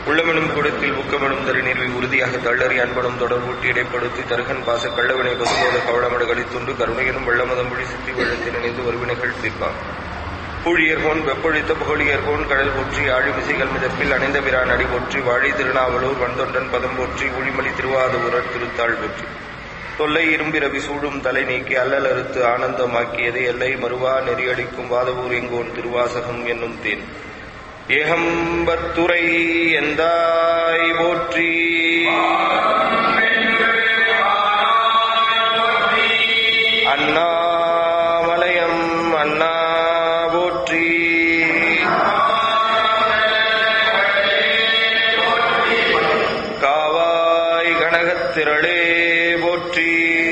உள்ளமெனும் கூடத்தில் ஊக்கமெனும் தருநீர்வை உறுதியாக தள்ளறி அன்பனும் தொடர்பூட்டி இடைப்படுத்தி தருகன் பாச கள்ளவினை பசுபோத கவளமடு கழித்துண்டு கருணையனும் வெள்ளமதம் புழி சித்தி வெள்ளத்தில் இணைந்து வருவினைகள் தீர்ப்பான் பூழியர்கோன் வெப்பொழித்த புகழியர்கோன் கடல் போற்றி ஆழிமிசைகள் மிதப்பில் அணைந்த பிரான் அடி போற்றி வாழி திருநாவலூர் வந்தொண்டன் பதம் போற்றி ஒளிமலி திருவாதூரர் திருத்தாள் போற்றி தொல்லை இரும்பிரவி சூடும் தலை நீக்கி அல்லல் அறுத்து ஆனந்தமாக்கியது எல்லை மறுவா நெறியடிக்கும் வாதவூர் எங்கோன் திருவாசகம் என்னும் தேன் ஏகம்பத்துரை எந்தாய் போற்றி அண்ணாமலயம் அண்ணா போற்றி காவாய் கனகத்திரளே போற்றி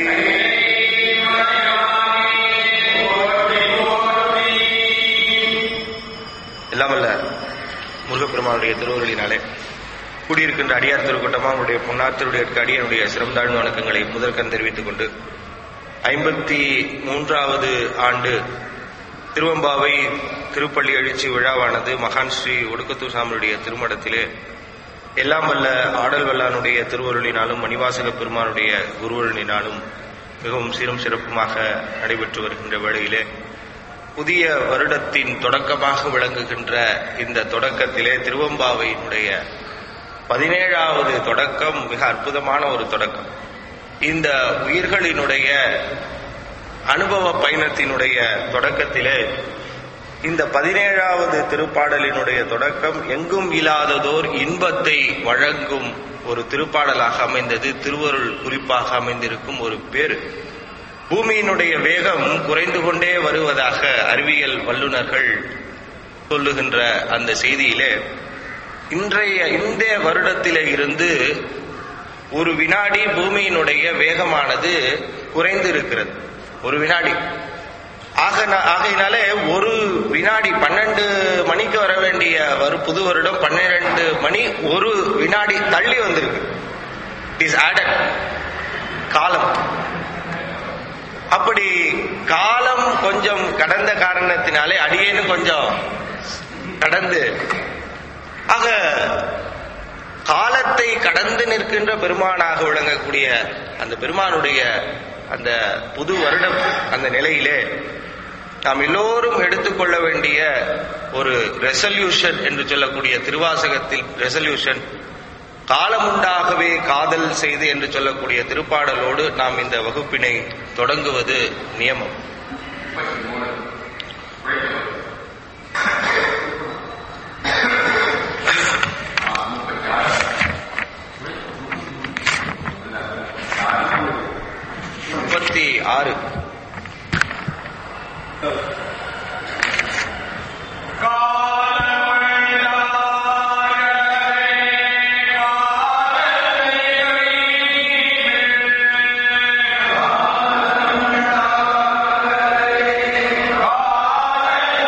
எல்லாமல்ல முருகப்பெருமானுடைய திருவருளினாலே கூடியிருக்கின்ற அடியார் திருக்கூட்டமா அவருடைய பொன்னாத்தருடைய அடியாருடைய சிறந்தாழ்வு வணக்கங்களை முதற்கண் தெரிவித்துக் கொண்டு ஐம்பத்தி மூன்றாவது ஆண்டு திருவம்பாவை திருப்பள்ளி எழுச்சி விழாவானது மகான் ஸ்ரீ ஒடுக்கத்தூர் சாமியுடைய திருமடத்திலே எல்லாம் வல்ல ஆடல் வல்லானுடைய திருவருளினாலும் மணிவாசக பெருமானுடைய குருவருளினாலும் மிகவும் சீரும் சிறப்புமாக நடைபெற்று வருகின்ற வேளையிலே புதிய வருடத்தின் தொடக்கமாக விளங்குகின்ற இந்த தொடக்கத்திலே திருவம்பாவையினுடைய பதினேழாவது தொடக்கம் மிக அற்புதமான ஒரு தொடக்கம் இந்த உயிர்களினுடைய அனுபவ பயணத்தினுடைய தொடக்கத்திலே இந்த பதினேழாவது திருப்பாடலினுடைய தொடக்கம் எங்கும் இல்லாததோர் இன்பத்தை வழங்கும் ஒரு திருப்பாடலாக அமைந்தது திருவருள் குறிப்பாக அமைந்திருக்கும் ஒரு பேரு பூமியினுடைய வேகம் குறைந்து கொண்டே வருவதாக அறிவியல் வல்லுநர்கள் சொல்லுகின்ற அந்த செய்தியிலே இன்றைய இந்த வருடத்திலே இருந்து ஒரு வினாடி பூமியினுடைய வேகமானது குறைந்து இருக்கிறது ஒரு வினாடி ஆக ஆகையினாலே ஒரு வினாடி பன்னெண்டு மணிக்கு வர வேண்டிய வரு புது வருடம் பன்னிரண்டு மணி ஒரு வினாடி தள்ளி வந்திருக்கு இஸ் ஆடட் காலம் அப்படி காலம் கொஞ்சம் கடந்த காரணத்தினாலே அடியேன்னு கொஞ்சம் கடந்து ஆக காலத்தை கடந்து நிற்கின்ற பெருமானாக விளங்கக்கூடிய அந்த பெருமானுடைய அந்த புது வருடம் அந்த நிலையிலே நாம் எல்லோரும் எடுத்துக்கொள்ள வேண்டிய ஒரு ரெசல்யூஷன் என்று சொல்லக்கூடிய திருவாசகத்தில் ரெசல்யூஷன் காலமுண்டாகவே காதல் செய்து என்று சொல்லக்கூடிய திருப்பாடலோடு நாம் இந்த வகுப்பினை தொடங்குவது நியமம் முப்பத்தி ஆறு கால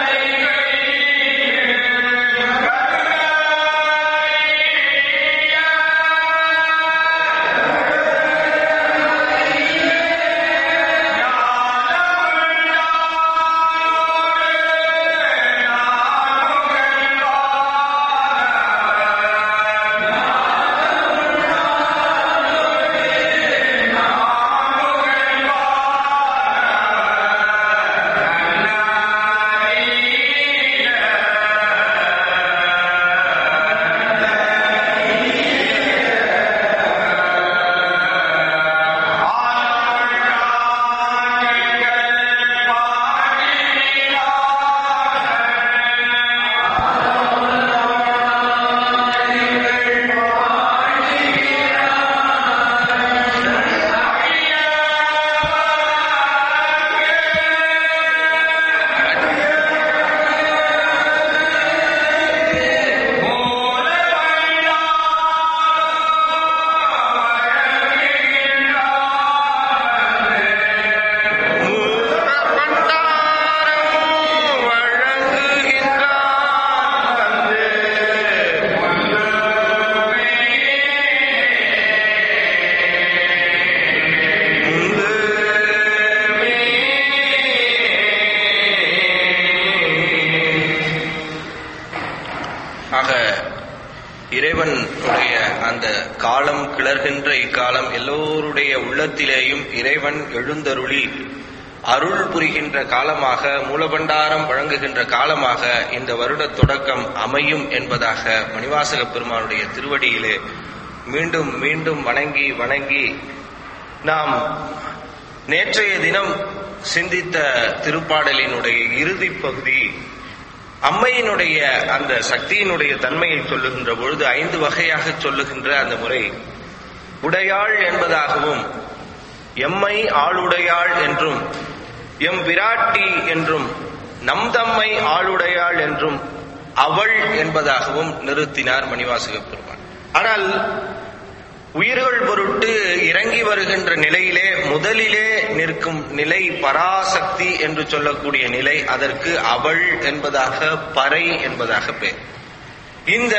இறைவனுடைய அந்த காலம் கிளர்கின்ற இக்காலம் எல்லோருடைய உள்ளத்திலேயும் இறைவன் எழுந்தருளி அருள் புரிகின்ற காலமாக மூலபண்டாரம் வழங்குகின்ற காலமாக இந்த வருட தொடக்கம் அமையும் என்பதாக மணிவாசக பெருமானுடைய திருவடியிலே மீண்டும் மீண்டும் வணங்கி வணங்கி நாம் நேற்றைய தினம் சிந்தித்த திருப்பாடலினுடைய இறுதி பகுதி அம்மையினுடைய அந்த சக்தியினுடைய தன்மையை சொல்லுகின்ற பொழுது ஐந்து வகையாக சொல்லுகின்ற அந்த முறை உடையாள் என்பதாகவும் எம்மை ஆளுடையாள் என்றும் எம் விராட்டி என்றும் நம் தம்மை ஆளுடையாள் என்றும் அவள் என்பதாகவும் நிறுத்தினார் மணிவாசக பெருமான் ஆனால் உயிர்கள் பொருட்டு இறங்கி வருகின்ற நிலையிலே முதலிலே நிற்கும் நிலை பராசக்தி என்று சொல்லக்கூடிய நிலை அதற்கு அவள் என்பதாக பறை என்பதாக பேர் இந்த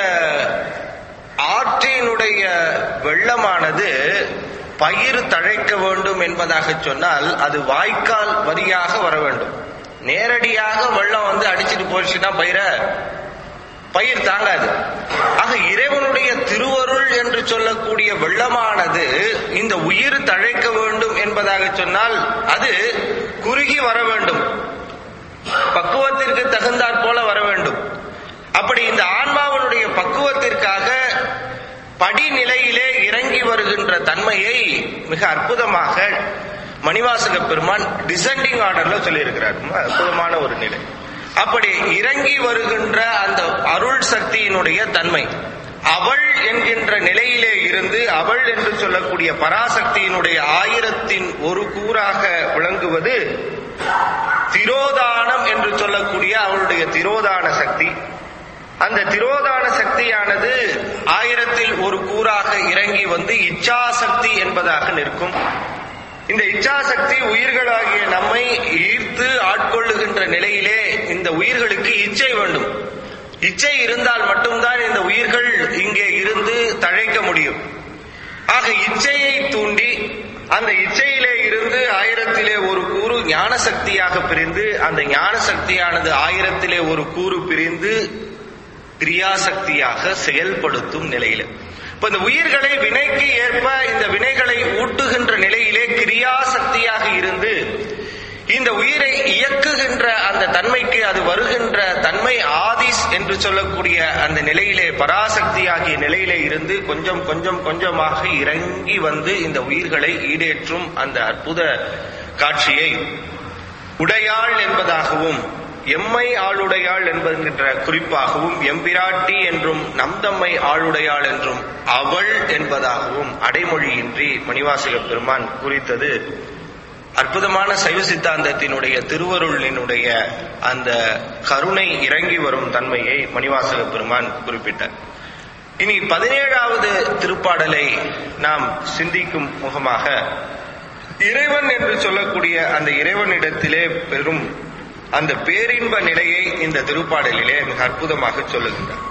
ஆற்றினுடைய வெள்ளமானது பயிர் தழைக்க வேண்டும் என்பதாக சொன்னால் அது வாய்க்கால் வரியாக வர வேண்டும் நேரடியாக வெள்ளம் வந்து அடிச்சிட்டு போச்சுன்னா பயிரை பயிர் தாங்காது ஆக இறைவனுடைய திருவருள் என்று சொல்லக்கூடிய வெள்ளமானது இந்த உயிர் தழைக்க வேண்டும் என்பதாக சொன்னால் அது குறுகி வர வேண்டும் பக்குவத்திற்கு தகுந்தாற் போல வர வேண்டும் அப்படி இந்த ஆன்மாவனுடைய பக்குவத்திற்காக படிநிலையிலே இறங்கி வருகின்ற தன்மையை மிக அற்புதமாக மணிவாசக பெருமான் டிசெண்டிங் ஆர்டர்ல சொல்லியிருக்கிறார் ரொம்ப அற்புதமான ஒரு நிலை அப்படி இறங்கி வருகின்ற அந்த அருள் சக்தியினுடைய தன்மை அவள் என்கின்ற நிலையிலே இருந்து அவள் என்று சொல்லக்கூடிய பராசக்தியினுடைய ஆயிரத்தின் ஒரு கூறாக விளங்குவது திரோதானம் என்று சொல்லக்கூடிய அவளுடைய திரோதான சக்தி அந்த திரோதான சக்தியானது ஆயிரத்தில் ஒரு கூறாக இறங்கி வந்து இச்சாசக்தி என்பதாக நிற்கும் இந்த இச்சாசக்தி உயிர்களாகிய நம்மை ஈர்த்து ஆட்கொள்ளுகின்ற நிலையிலே இந்த உயிர்களுக்கு இச்சை வேண்டும் இச்சை இருந்தால் மட்டும்தான் இந்த உயிர்கள் இங்கே இருந்து தழைக்க முடியும் ஆக இச்சையை தூண்டி அந்த இச்சையிலே இருந்து ஆயிரத்திலே ஒரு கூறு ஞான சக்தியாக பிரிந்து அந்த ஞான சக்தியானது ஆயிரத்திலே ஒரு கூறு பிரிந்து கிரியாசக்தியாக செயல்படுத்தும் நிலையில இப்ப இந்த உயிர்களை வினைக்கு ஏற்ப இந்த வினைகளை ஊட்டுகின்ற நிலையிலே கிரியாசக்தியாக இருந்து இந்த உயிரை இயக்குகின்ற அந்த தன்மைக்கு அது வருகின்ற தன்மை ஆதிஸ் என்று சொல்லக்கூடிய அந்த நிலையிலே பராசக்தியாகிய நிலையிலே இருந்து கொஞ்சம் கொஞ்சம் கொஞ்சமாக இறங்கி வந்து இந்த உயிர்களை ஈடேற்றும் அந்த அற்புத காட்சியை உடையாள் என்பதாகவும் எம்மை ஆளுடையாள் என்பதுகின்ற குறிப்பாகவும் எம்பிராட்டி என்றும் நம் தம்மை ஆளுடையாள் என்றும் அவள் என்பதாகவும் அடைமொழியின்றி மணிவாசக பெருமான் குறித்தது அற்புதமான சைவ சித்தாந்தத்தினுடைய திருவருளினுடைய அந்த கருணை இறங்கி வரும் தன்மையை மணிவாசக பெருமான் குறிப்பிட்டார் இனி பதினேழாவது திருப்பாடலை நாம் சிந்திக்கும் முகமாக இறைவன் என்று சொல்லக்கூடிய அந்த இறைவனிடத்திலே பெரும் அந்த பேரின்ப நிலையை இந்த திருப்பாடலிலே மிக அற்புதமாக சொல்லுகின்றார்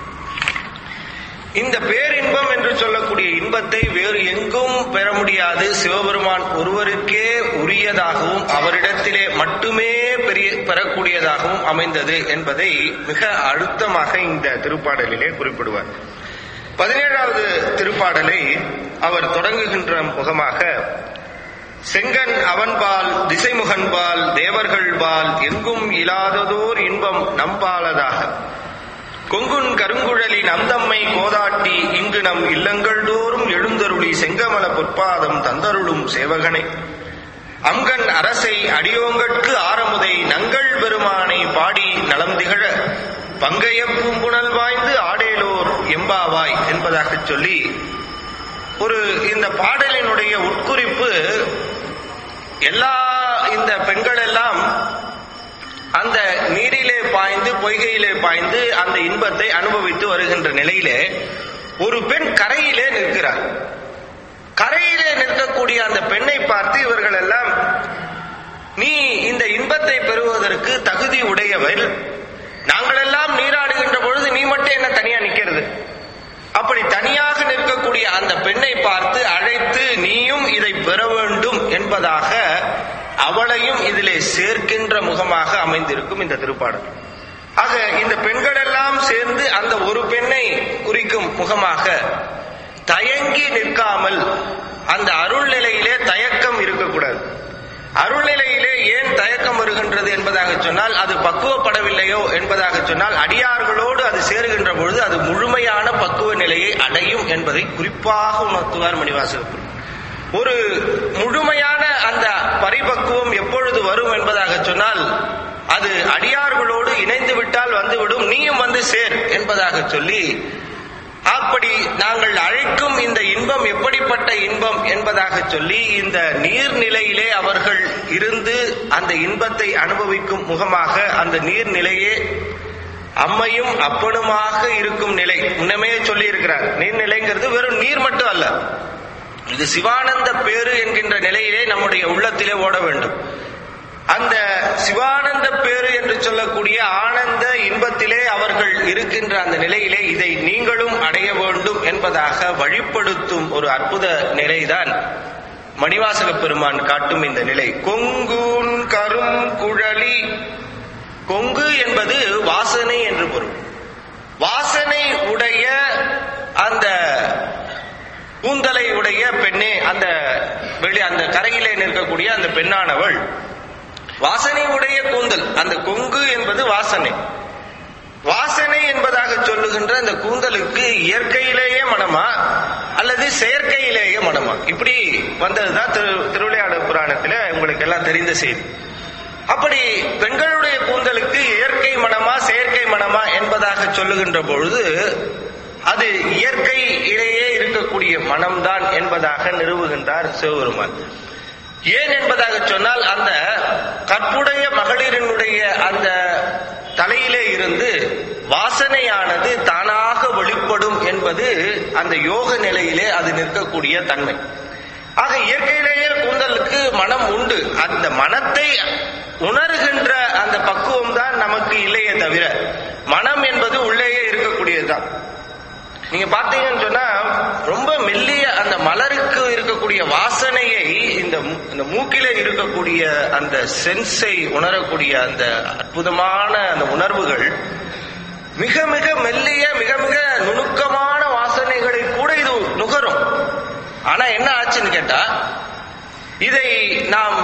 இந்த பேரின்பம் என்று சொல்லக்கூடிய இன்பத்தை வேறு எங்கும் பெற முடியாது சிவபெருமான் ஒருவருக்கே உரியதாகவும் அவரிடத்திலே மட்டுமே பெரிய பெறக்கூடியதாகவும் அமைந்தது என்பதை மிக அழுத்தமாக இந்த திருப்பாடலிலே குறிப்பிடுவார் பதினேழாவது திருப்பாடலை அவர் தொடங்குகின்ற முகமாக செங்கன் அவன்பால் திசைமுகன்பால் தேவர்கள்பால் எங்கும் இல்லாததோர் இன்பம் நம்பாலதாக கொங்குன் கருங்குழலி நம்தம்மை கோதாட்டி இங்கு நம் இல்லங்கள் தோறும் எழுந்தருளி செங்கமல பொற்பாதம் தந்தருளும் சேவகனை அங்கன் அரசை அடியோங்கட்கு ஆரமுதை நங்கள் பெருமானை பாடி நலம் திகழ பங்கைய பூம்புணல் வாய்ந்து ஆடேலோர் எம்பாவாய் என்பதாக சொல்லி ஒரு இந்த பாடலினுடைய உட்குறிப்பு எல்லா இந்த பெண்கள் எல்லாம் அந்த நீரிலே பாய்ந்து பொய்கையிலே பாய்ந்து அந்த இன்பத்தை அனுபவித்து வருகின்ற நிலையிலே ஒரு பெண் கரையிலே நிற்கிறார் கரையிலே நிற்கக்கூடிய அந்த பெண்ணை பார்த்து இவர்கள் எல்லாம் நீ இந்த இன்பத்தை பெறுவதற்கு தகுதி உடையவள் நாங்கள் எல்லாம் நீராடுகின்ற பொழுது நீ மட்டும் என்ன தனியா நிக்கிறது அப்படி தனியாக நிற்கக்கூடிய அந்த பெண்ணை பார்த்து அழைத்து நீயும் இதை பெற வேண்டும் என்பதாக அவளையும் இதிலே சேர்க்கின்ற முகமாக அமைந்திருக்கும் இந்த திருப்பாடல் ஆக இந்த பெண்கள் எல்லாம் சேர்ந்து அந்த ஒரு பெண்ணை குறிக்கும் முகமாக தயங்கி நிற்காமல் அந்த அருள் நிலையிலே தயக்கம் இருக்கக்கூடாது அருள் நிலையிலே ஏன் தயக்கம் வருகின்றது என்பதாக சொன்னால் அது பக்குவப்படவில்லையோ என்பதாக சொன்னால் அடியார்களோடு அது சேருகின்ற பொழுது அது முழுமையான பக்குவ நிலையை அடையும் என்பதை குறிப்பாக உணர்த்துவார் மணிவாசகர் ஒரு முழுமையான அந்த பரிபக்குவம் எப்பொழுது வரும் என்பதாக சொன்னால் அது அடியார்களோடு இணைந்து விட்டால் வந்துவிடும் நீயும் வந்து சேர் என்பதாக சொல்லி அப்படி நாங்கள் அழைக்கும் இந்த இன்பம் எப்படிப்பட்ட இன்பம் என்பதாக சொல்லி இந்த நீர்நிலையிலே அவர்கள் இருந்து அந்த இன்பத்தை அனுபவிக்கும் முகமாக அந்த நீர்நிலையே அம்மையும் அப்பனுமாக இருக்கும் நிலை முன்னமே சொல்லி இருக்கிறார் நீர்நிலைங்கிறது வெறும் நீர் மட்டும் அல்ல இது சிவானந்த பேரு என்கின்ற நிலையிலே நம்முடைய உள்ளத்திலே ஓட வேண்டும் அந்த சிவானந்த பேரு என்று சொல்லக்கூடிய ஆனந்த இன்பத்திலே அவர்கள் இருக்கின்ற அந்த நிலையிலே இதை நீங்களும் அடைய வேண்டும் என்பதாக வழிப்படுத்தும் ஒரு அற்புத நிலைதான் மணிவாசக பெருமான் காட்டும் இந்த நிலை கொங்கூன் கரும் குழலி கொங்கு என்பது வாசனை என்று பொருள் வாசனை உடைய அந்த கூந்தலை உடைய பெண்ணே அந்த வெளி அந்த கரையிலே நிற்கக்கூடிய அந்த பெண்ணானவள் வாசனை உடைய கூந்தல் அந்த கொங்கு என்பது வாசனை வாசனை என்பதாக சொல்லுகின்ற அந்த கூந்தலுக்கு இயற்கையிலேயே மனமா அல்லது செயற்கையிலேயே மனமா இப்படி வந்ததுதான் திரு திருவிளையாடல் புராணத்துல உங்களுக்கு எல்லாம் தெரிந்த செய்தி அப்படி பெண்களுடைய கூந்தலுக்கு இயற்கை மனமா செயற்கை மனமா என்பதாக சொல்லுகின்ற பொழுது அது இயற்கையிலேயே இருக்கக்கூடிய மனம்தான் என்பதாக நிறுவுகின்றார் சிவபெருமான் ஏன் என்பதாக சொன்னால் அந்த கற்புடைய மகளிரினுடைய அந்த தலையிலே இருந்து வாசனையானது தானாக வெளிப்படும் என்பது அந்த யோக நிலையிலே அது நிற்கக்கூடிய தன்மை ஆக இயற்கையிலேயே கூந்தலுக்கு மனம் உண்டு அந்த மனத்தை உணர்கின்ற அந்த பக்குவம் தான் நமக்கு இல்லையே தவிர மனம் என்பது உள்ளேயே இருக்கக்கூடியதுதான் நீங்க பாத்தீங்கன்னு சொன்னா ரொம்ப மெல்லிய அந்த மலருக்கு இருக்கக்கூடிய வாசனையை இந்த இந்த மூக்கிலே இருக்கக்கூடிய அந்த சென்ஸை உணரக்கூடிய அந்த அற்புதமான அந்த உணர்வுகள் மிக மிக மெல்லிய மிக மிக நுணுக்கமான வாசனைகளை கூட இது நுகரும் ஆனா என்ன ஆச்சுன்னு கேட்டா இதை நாம்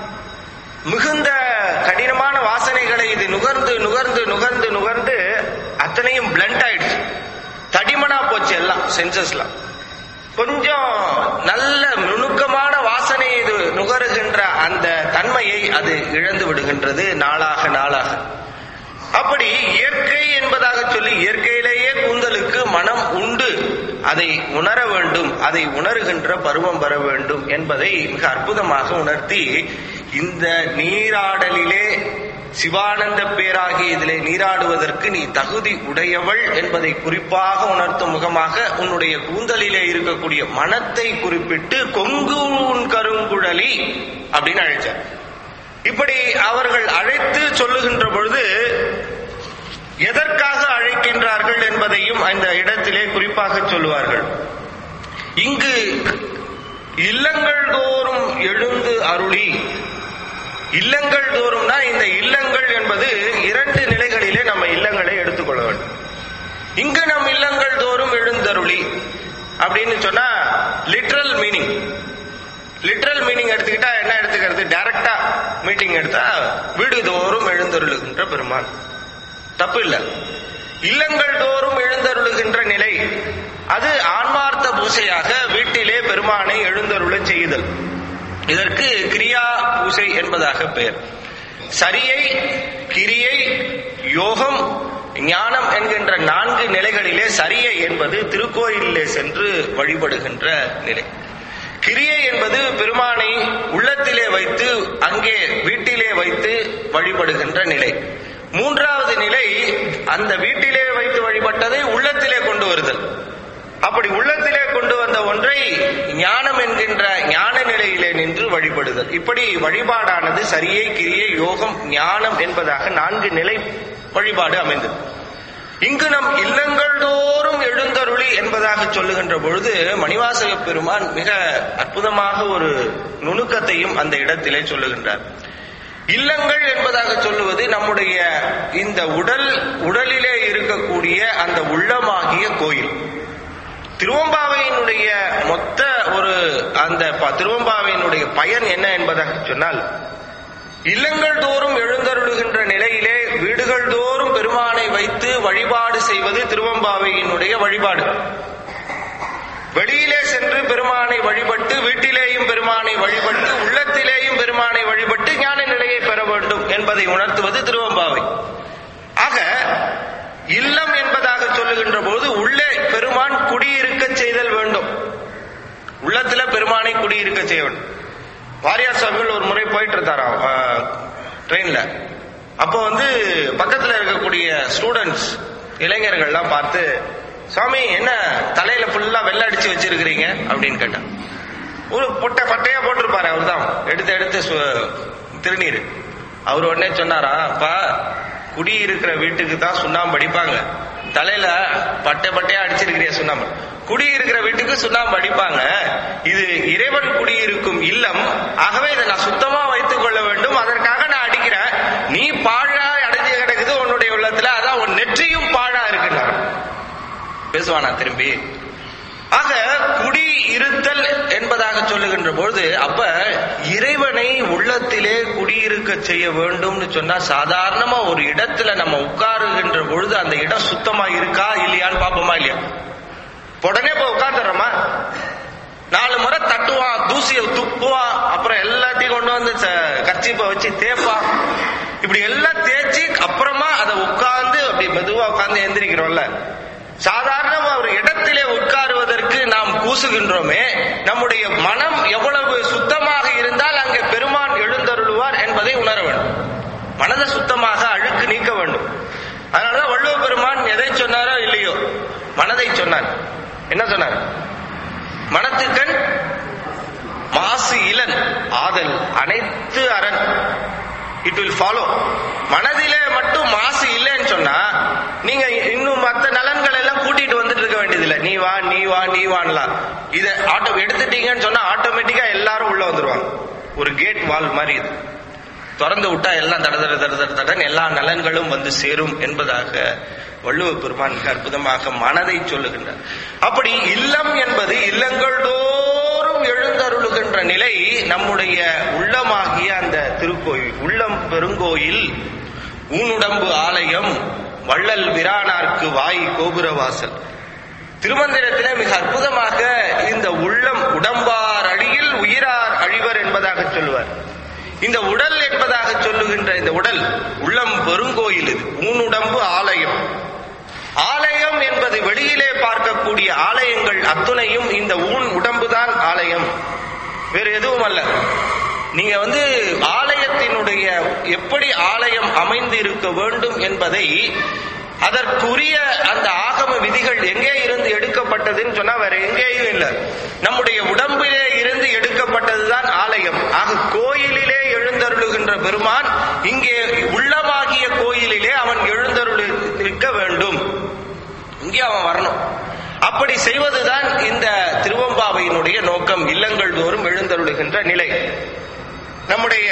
மிகுந்த கடினமான வாசனைகளை இது நுகர்ந்து நுகர்ந்து நுகர்ந்து நுகர்ந்து அத்தனையும் பிளண்ட் ஆயிடுச்சு தடிமனா போச்சு எல்லாம் சென்சஸ்லாம் கொஞ்சம் நல்ல நுணுக்கமான வாசனை இது நுகருகின்ற அந்த தன்மையை அது இழந்து விடுகின்றது நாளாக நாளாக அப்படி இயற்கை என்பதாக சொல்லி இயற்கையிலேயே கூந்தலுக்கு மனம் உண்டு அதை உணர வேண்டும் அதை உணர்கின்ற பருவம் பெற வேண்டும் என்பதை மிக அற்புதமாக உணர்த்தி இந்த நீராடலிலே சிவானந்த பேராகி இதிலே நீராடுவதற்கு நீ தகுதி உடையவள் என்பதை குறிப்பாக உணர்த்தும் முகமாக உன்னுடைய கூந்தலிலே இருக்கக்கூடிய மனத்தை குறிப்பிட்டு கொங்கு உன் கருங்குழலி அப்படின்னு அழைச்சார் இப்படி அவர்கள் அழைத்து சொல்லுகின்ற பொழுது எதற்காக அழைக்கின்றார்கள் என்பதையும் அந்த இடத்திலே குறிப்பாக சொல்லுவார்கள் இங்கு இல்லங்கள் தோறும் எழுந்து அருளி இல்லங்கள் தோறும்னா இந்த இல்லங்கள் என்பது இரண்டு நிலைகளிலே நம்ம இல்லங்களை எடுத்துக்கொள்ள வேண்டும் இங்கு நம் இல்லங்கள் தோறும் எழுந்தருளி அப்படின்னு சொன்னா லிட்ரல் மீனிங் லிட்ரல் மீனிங் எடுத்துக்கிட்டா என்ன எடுத்துக்கிறது டைரக்டா மீட்டிங் எடுத்தா வீடு தோறும் எழுந்தருளுகின்ற பெருமான் தப்பு இல்ல இல்லங்கள் தோறும் எழுந்தருளுகின்ற நிலை அது ஆன்மார்த்த பூசையாக வீட்டிலே பெருமானை எழுந்தருள செய்தல் இதற்கு கிரியா பூசை என்பதாக பெயர் சரியை கிரியை யோகம் ஞானம் என்கின்ற நான்கு நிலைகளிலே சரியை என்பது திருக்கோயிலிலே சென்று வழிபடுகின்ற நிலை கிரியை என்பது பெருமானை உள்ளத்திலே வைத்து அங்கே வீட்டிலே வைத்து வழிபடுகின்ற நிலை மூன்றாவது நிலை அந்த வீட்டிலே வைத்து வழிபட்டதை உள்ளத்திலே கொண்டு வருதல் அப்படி உள்ளத்திலே கொண்டு வந்த ஒன்றை ஞானம் என்கின்ற ஞான நிலையிலே நின்று வழிபடுதல் இப்படி வழிபாடானது சரியை கிரியை யோகம் ஞானம் என்பதாக நான்கு நிலை வழிபாடு அமைந்தது இங்கு நம் இல்லங்கள் தோறும் எழுந்தருளி என்பதாக சொல்லுகின்ற பொழுது மணிவாசக பெருமான் மிக அற்புதமாக ஒரு நுணுக்கத்தையும் அந்த இடத்திலே சொல்லுகின்றார் இல்லங்கள் என்பதாக சொல்லுவது நம்முடைய இந்த உடல் உடலிலே இருக்கக்கூடிய அந்த உள்ளமாகிய கோயில் திருவம்பாவையினுடைய மொத்த ஒரு அந்த ப- திருவம்பாவையினுடைய பயன் என்ன என்பதாக சொன்னால் இல்லங்கள் தோறும் எழுந்தருளுகின்ற நிலையிலே வீடுகள் தோறும் பெருமானை வைத்து வழிபாடு செய்வது திருவம்பாவையினுடைய வழிபாடு வெளியிலே சென்று பெருமானை வழிபட்டு வீட்டிலேயும் பெருமானை வழிபட்டு உள்ளத்திலேயும் பெருமானை வழிபட்டு ஞான நிலையை பெற வேண்டும் என்பதை உணர்த்துவது திருவம்பாவை ஆக இல்லம் என்பதாக சொல்லுகின்ற போது உள்ளே பெருமான் குடியிருக்க செய்தல் வேண்டும் உள்ளத்துல பெருமானை குடியிருக்க செய்ய வேண்டும் வாரியார் சுவாமிகள் ஒரு முறை போயிட்டு இருந்தாராம் ட்ரெயின்ல அப்போ வந்து பக்கத்துல இருக்கக்கூடிய ஸ்டூடெண்ட்ஸ் இளைஞர்கள்லாம் பார்த்து சுவாமி என்ன தலையில ஃபுல்லா வெள்ளை அடிச்சு வச்சிருக்கிறீங்க அப்படின்னு கேட்டான் ஒரு பொட்டை பட்டையா போட்டிருப்பாரு அவர் தான் எடுத்து எடுத்து சு- திருநீர் அவர் உடனே சொன்னாரா அப்பா குடி இருக்கிற வீட்டுக்கு தான் சுண்ணாம்பு அடிப்பாங்க தலையில பட்டை பட்டையா அடிச்சிருக்கிறிய சுண்ணாம்பு குடி இருக்கிற வீட்டுக்கு சுண்ணாம்பு அடிப்பாங்க இது இறைவன் குடியிருக்கும் இல்லம் ஆகவே இதை நான் சுத்தமா வைத்துக் கொள்ள வேண்டும் அதற்காக நான் அடிக்கிறேன் நீ பாழா அடைஞ்சு கிடக்குது உன்னுடைய உள்ளத்துல அதான் உன் நெற்றியும் பாழா இருக்குன்னாரு பேசுவானா திரும்பி ஆக குடி இருத்தல் என்பதாக சொல்லுகின்ற பொழுது அப்ப இறைவனை உள்ளத்திலே குடியிருக்க செய்ய வேண்டும்னு சொன்னா சாதாரணமா ஒரு இடத்துல நம்ம உட்காருகின்ற பொழுது அந்த இடம் சுத்தமா இருக்கா இல்லையான்னு பாப்போமா இல்லையா உடனே போய் உட்காந்துடுறோமா நாலு முறை தட்டுவான் தூசியை துப்புவான் அப்புறம் எல்லாத்தையும் கொண்டு வந்து கர்ச்சிப்பை வச்சு தேய்ப்பான் இப்படி எல்லாம் தேய்ச்சி அப்புறமா அதை உட்கார்ந்து அப்படி மெதுவா உட்கார்ந்து எந்திரிக்கிறோம்ல சாதாரண ஒரு இடத்திலே உட்காருவதற்கு நாம் கூசுகின்றோமே நம்முடைய மனம் எவ்வளவு சுத்தமாக இருந்தால் அங்கே பெருமான் எழுந்தருளுவார் என்பதை உணர வேண்டும் மனதை சுத்தமாக அழுக்கு நீக்க வேண்டும் அதனாலதான் வள்ளுவ பெருமான் எதை சொன்னாரோ இல்லையோ மனதை சொன்னார் என்ன சொன்னார் மனத்துக்கண் மாசு இளன் ஆதல் அனைத்து அரண் இட் வில் ஃபாலோ மனதிலே மட்டும் மாசு இல்லைன்னு சொன்னா நீங்க இன்னும் மத்த நலன்கள் எல்லாம் கூட்டிட்டு வந்துட்டு இருக்க வேண்டியதில்லை நீ வா நீ வா நீ வான்லாம் இதை ஆட்டோ எடுத்துட்டீங்கன்னு சொன்னா ஆட்டோமேட்டிக்கா எல்லாரும் உள்ள வந்துருவாங்க ஒரு கேட் வால் மாதிரி இது திறந்து விட்டா எல்லாம் தட தட தட தட தடன் எல்லா நலன்களும் வந்து சேரும் என்பதாக வள்ளுவ பெருமான் மிக அற்புதமாக மனதை சொல்லுகின்றார் அப்படி இல்லம் என்பது இல்லங்கள் தோறும் எழுந்தருளுகின்ற நிலை நம்முடைய உள்ளமாகிய அந்த திருக்கோயில் உள்ளம் பெருங்கோயில் ஊனுடம்பு ஆலயம் வள்ளல் விரானார்க்கு வாய் கோபுரவாசல் திருமந்திரத்திலே மிக அற்புதமாக இந்த உள்ளம் உடம்பார் அழியில் உயிரார் அழிவர் என்பதாக சொல்லுவார் இந்த உடல் என்பதாக சொல்லுகின்ற இந்த உடல் உள்ளம் பெருங்கோயில் இது ஊனுடம்பு ஆலயம் ஆலயம் என்பது வெளியிலே பார்க்கக்கூடிய ஆலயங்கள் அத்துணையும் இந்த ஊன் உடம்புதான் ஆலயம் வேறு எதுவும் அல்ல நீங்க வந்து ஆலயத்தினுடைய எப்படி ஆலயம் அமைந்து இருக்க வேண்டும் என்பதை அதற்குரிய அந்த ஆகம விதிகள் எங்கே இருந்து எடுக்கப்பட்டதுன்னு சொன்னா வேற எங்கேயும் இல்லை நம்முடைய உடம்பிலே இருந்து எடுக்கப்பட்டதுதான் ஆலயம் ஆக கோயிலிலே எழுந்தருளுகின்ற பெருமான் இங்கே உள்ளமாகிய கோயிலிலே அவன் எழுந்தருள் இருக்க வேண்டும் இங்கே அவன் வரணும் அப்படி செய்வதுதான் இந்த திருவம்பாவையினுடைய நோக்கம் இல்லங்கள் தோறும் எழுந்தருளுகின்ற நிலை நம்முடைய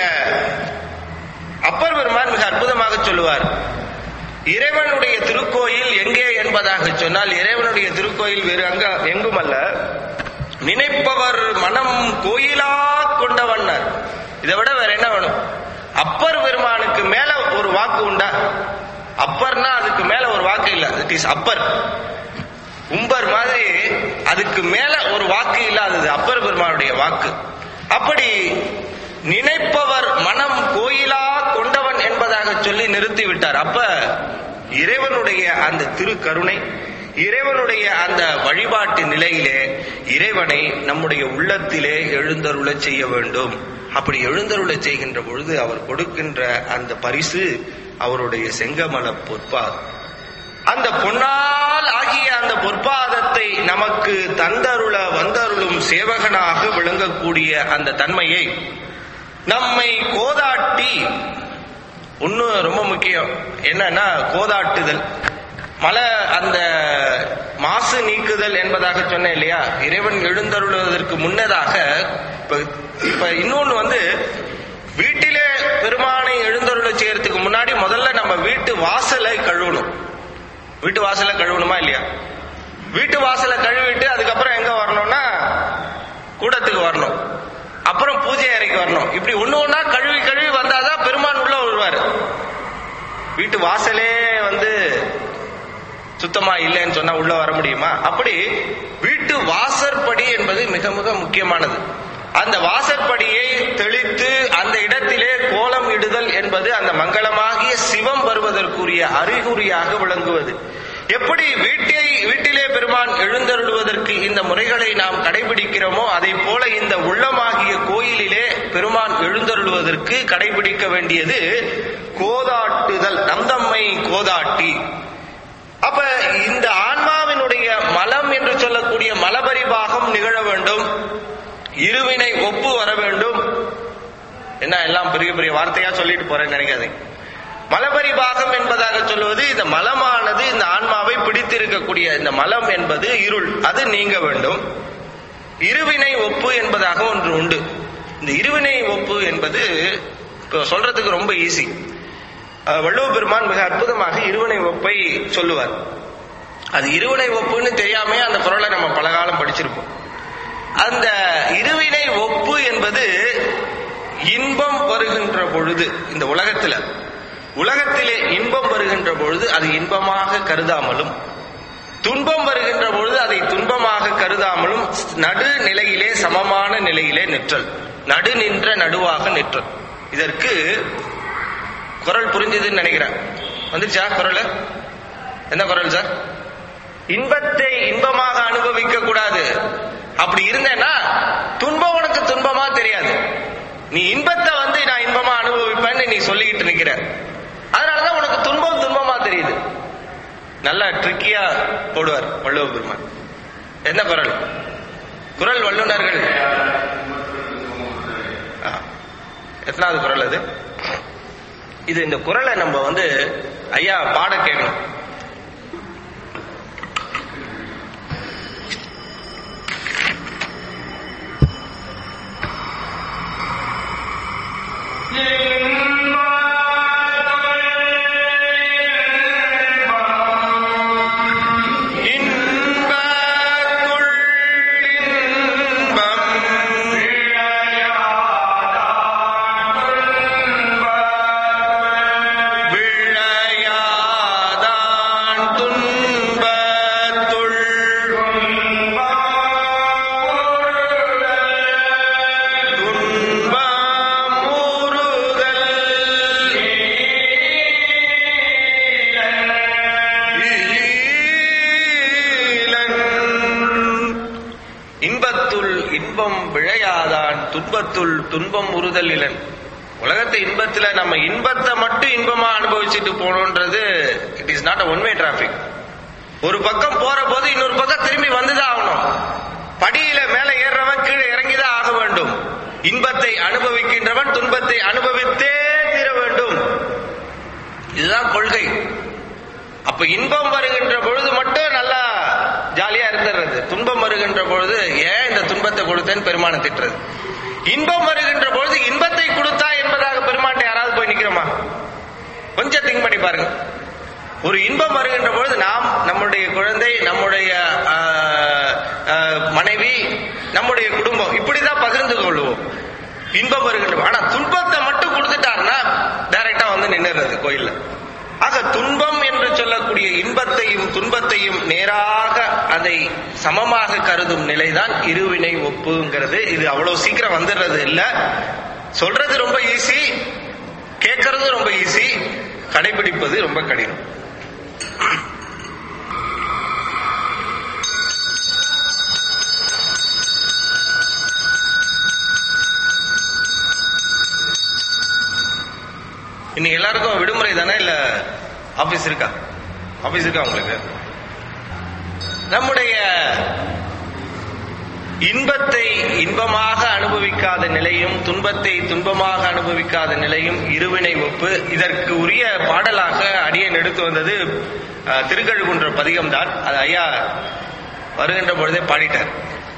அப்பர் பெருமான் மிக அற்புதமாக சொல்லுவார் இறைவனுடைய திருக்கோயில் எங்கே என்பதாக சொன்னால் இறைவனுடைய திருக்கோயில் வேறு அங்க எங்கும் அல்ல நினைப்பவர் மனம் கோயிலா கொண்டவன்னர் இதை விட வேற என்ன வேணும் அப்பர் பெருமானுக்கு மேல ஒரு வாக்கு உண்டா அப்பர்னா அதுக்கு மேல ஒரு வாக்கு இல்ல இட் இஸ் அப்பர் உம்பர் மாதிரி அதுக்கு மேல ஒரு வாக்கு இல்லாதது அப்பர் பெருமானுடைய வாக்கு அப்படி நினைப்பவர் மனம் கோயிலா கொண்டவன் என்பதாக சொல்லி நிறுத்தி விட்டார் அப்ப இறைவனுடைய அந்த திருக்கருணை இறைவனுடைய அந்த வழிபாட்டு நிலையிலே இறைவனை நம்முடைய உள்ளத்திலே எழுந்தருள செய்ய வேண்டும் அப்படி எழுந்தருள செய்கின்ற பொழுது அவர் கொடுக்கின்ற அந்த பரிசு அவருடைய செங்கமல பொற்பாதம் அந்த பொன்னால் ஆகிய அந்த பொற்பாதத்தை நமக்கு தந்தருள வந்தருளும் சேவகனாக விளங்கக்கூடிய அந்த தன்மையை நம்மை கோதாட்டி ஒன்னும் ரொம்ப முக்கியம் என்னன்னா கோதாட்டுதல் மலை அந்த மாசு நீக்குதல் என்பதாக சொன்னேன் இல்லையா இறைவன் எழுந்தருளுவதற்கு முன்னதாக இப்ப இப்ப இன்னொன்னு வந்து வீட்டிலே பெருமானை எழுந்தருள செய்யறதுக்கு முன்னாடி முதல்ல நம்ம வீட்டு வாசலை கழுவணும் வீட்டு வாசலை கழுவணுமா இல்லையா வீட்டு வாசலை கழுவிட்டு அதுக்கப்புறம் எங்க வரணும்னா கூடத்துக்கு வரணும் அப்புறம் பூஜை அறைக்கு வரணும் இப்படி ஒண்ணு ஒண்ணா கழுவி கழுவி வந்தாதான் பெருமான் உள்ள வருவாரு வீட்டு வாசலே வந்து சுத்தமா இல்லைன்னு சொன்னா உள்ள வர முடியுமா அப்படி வீட்டு வாசற்படி என்பது மிக மிக முக்கியமானது அந்த வாசற்படியை தெளித்து அந்த இடத்திலே கோலம் இடுதல் என்பது அந்த மங்களமாகிய சிவம் வருவதற்குரிய அறிகுறியாக விளங்குவது எப்படி வீட்டை வீட்டிலே பெருமான் எழுந்தருளுவதற்கு இந்த முறைகளை நாம் கடைபிடிக்கிறோமோ அதை போல இந்த உள்ளமாகிய கோயிலிலே பெருமான் எழுந்தருளுவதற்கு கடைபிடிக்க வேண்டியது கோதாட்டுதல் நந்தம்மை கோதாட்டி அப்ப இந்த ஆன்மாவினுடைய மலம் என்று சொல்லக்கூடிய மலபரிபாகம் நிகழ வேண்டும் இருவினை ஒப்பு வர வேண்டும் என்ன எல்லாம் பெரிய பெரிய வார்த்தையா சொல்லிட்டு போறேன்னு நினைக்காதீங்க மலபரிபாகம் என்பதாக சொல்லுவது இந்த மலமானது இந்த ஆன்மாவை பிடித்திருக்கக்கூடிய இந்த மலம் என்பது இருள் அது நீங்க வேண்டும் இருவினை ஒப்பு என்பதாக ஒன்று உண்டு இந்த இருவினை ஒப்பு என்பது இப்போ சொல்றதுக்கு ரொம்ப ஈஸி வள்ளுவ பெருமான் மிக அற்புதமாக இருவினை ஒப்பை சொல்லுவார் அது இருவினை ஒப்புன்னு தெரியாம அந்த குரலை நம்ம பல காலம் படிச்சிருப்போம் அந்த இருவினை ஒப்பு என்பது இன்பம் வருகின்ற பொழுது இந்த உலகத்துல உலகத்திலே இன்பம் வருகின்ற பொழுது அது இன்பமாக கருதாமலும் துன்பம் வருகின்ற பொழுது அதை துன்பமாக கருதாமலும் நடு நிலையிலே சமமான நிலையிலே நிற்றல் நடு நின்ற நடுவாக நிற்றல் இதற்கு குரல் புரிஞ்சதுன்னு நினைக்கிறேன் வந்துச்சா குரல் என்ன குரல் சார் இன்பத்தை இன்பமாக அனுபவிக்க கூடாது அப்படி இருந்தேன்னா துன்பம் உனக்கு துன்பமா தெரியாது நீ இன்பத்தை வந்து நான் இன்பமா அனுபவிப்பேன்னு நீ சொல்லிக்கிட்டு நிக்கிற அதனாலதான் உனக்கு துன்பம் துன்பமா தெரியுது நல்லா ட்ரிக்கியா போடுவார் வள்ளுவ பெருமான் என்ன குரல் குரல் வல்லுநர்கள் ஆ. எத்தனாவது குரல் அது இது இந்த குரலை நம்ம வந்து ஐயா பாட கேட்கணும் இன்பத்துள் இன்பம் விழையாதான் துன்பத்துள் இன்பத்துள் இன்பம் விழையாதான் துன்பத்துள் துன்பம் உறுதல் இலன் உலகத்தை இன்பத்துல நம்ம இன்பத்தை மட்டும் இன்பமா அனுபவிச்சுட்டு போகணுன்றது it is not a one way traffic ஒரு பக்கம் போற போது இன்னொரு பக்கம் திரும்பி வந்துதான் ஆகணும் படியில மேல ஏறுறவன் கீழே இறங்கிதான் ஆக வேண்டும் இன்பத்தை அனுபவிக்கின்றவன் துன்பத்தை அனுபவித்தே தீர வேண்டும் இதுதான் கொள்கை அப்ப இன்பம் வருகின்ற பொழுது மட்டும் நல்லா ஜாலியா இருந்துடுறது துன்பம் வருகின்ற பொழுது ஏன் இந்த துன்பத்தை கொடுத்தேன்னு பெருமானை திட்டுறது இன்பம் வருகின்ற பொழுது இன்பத்தை கொடுத்தா என்பதாக பெருமான்ட்ட யாராவது போய் நிக்கிறோமா கொஞ்சம் திங்க் பண்ணி பாருங்க ஒரு இன்பம் வருகின்ற பொழுது நாம் நம்முடைய குழந்தை நம்முடைய ஆஹ், ஆஹ், மனைவி நம்முடைய குடும்பம் இப்படிதான் பகிர்ந்து கொள்வோம் இன்பம் வருகின்ற ஆனா துன்பத்தை மட்டும் கொடுத்துட்டாருன்னா டைரக்டா வந்து நின்னுறது கோயில்ல ஆக துன்பம் என்று சொல்லக்கூடிய இன்பத்தையும் துன்பத்தையும் நேராக அதை சமமாக கருதும் நிலைதான் இருவினை ஒப்புங்கிறது இது அவ்வளவு சீக்கிரம் வந்துடுறது இல்ல சொல்றது ரொம்ப ஈஸி கேட்கறது ரொம்ப ஈஸி கடைபிடிப்பது ரொம்ப கடினம் இன்னைக்கு எல்லாருக்கும் விடுமுறை தானே இல்ல ஆபீஸ் இருக்கா ஆபீஸ் இருக்கா உங்களுக்கு நம்முடைய இன்பத்தை இன்பமாக அனுபவிக்காத நிலையும் துன்பத்தை துன்பமாக அனுபவிக்காத நிலையும் இருவினை ஒப்பு இதற்கு உரிய பாடலாக அடியன் எடுத்து வந்தது அஹ், திருக்கழுகுன்ற பதிகம்தான் அது ஐயா வருகின்ற பொழுதே பாடிட்டார்